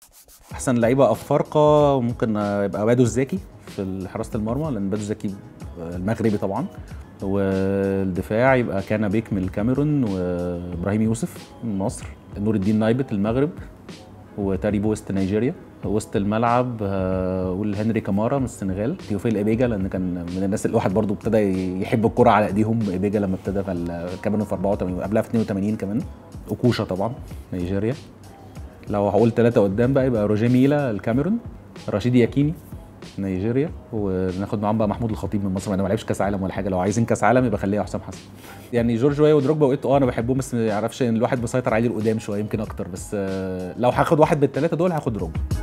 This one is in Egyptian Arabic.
احسن لعيبه افارقه ممكن يبقى بادو الزاكي في حراسه المرمى لان بادو الزاكي المغربي طبعا والدفاع يبقى كان بيك من الكاميرون وابراهيم يوسف من مصر نور الدين نايبت المغرب وتاريبو وسط نيجيريا وسط الملعب اقول هنري كامارا من السنغال تيوفيل ايبيجا لان كان من الناس اللي الواحد برضو ابتدى يحب الكرة على ايديهم ايبيجا لما ابتدى في الكاميرون في 84 وقبلها في 82 كمان اوكوشا طبعا نيجيريا لو هقول ثلاثة قدام بقى يبقى روجيه ميلا الكاميرون رشيد ياكيني نيجيريا وناخد معاهم بقى محمود الخطيب من مصر ما لعبش كاس عالم ولا حاجه لو عايزين كاس عالم يبقى خليها حسام حسن يعني جورج واي ودروجبا وقيت اه انا بحبهم بس ما يعرفش ان الواحد مسيطر عليه القدام شويه يمكن اكتر بس لو هاخد واحد بالثلاثه دول هاخد دروجبا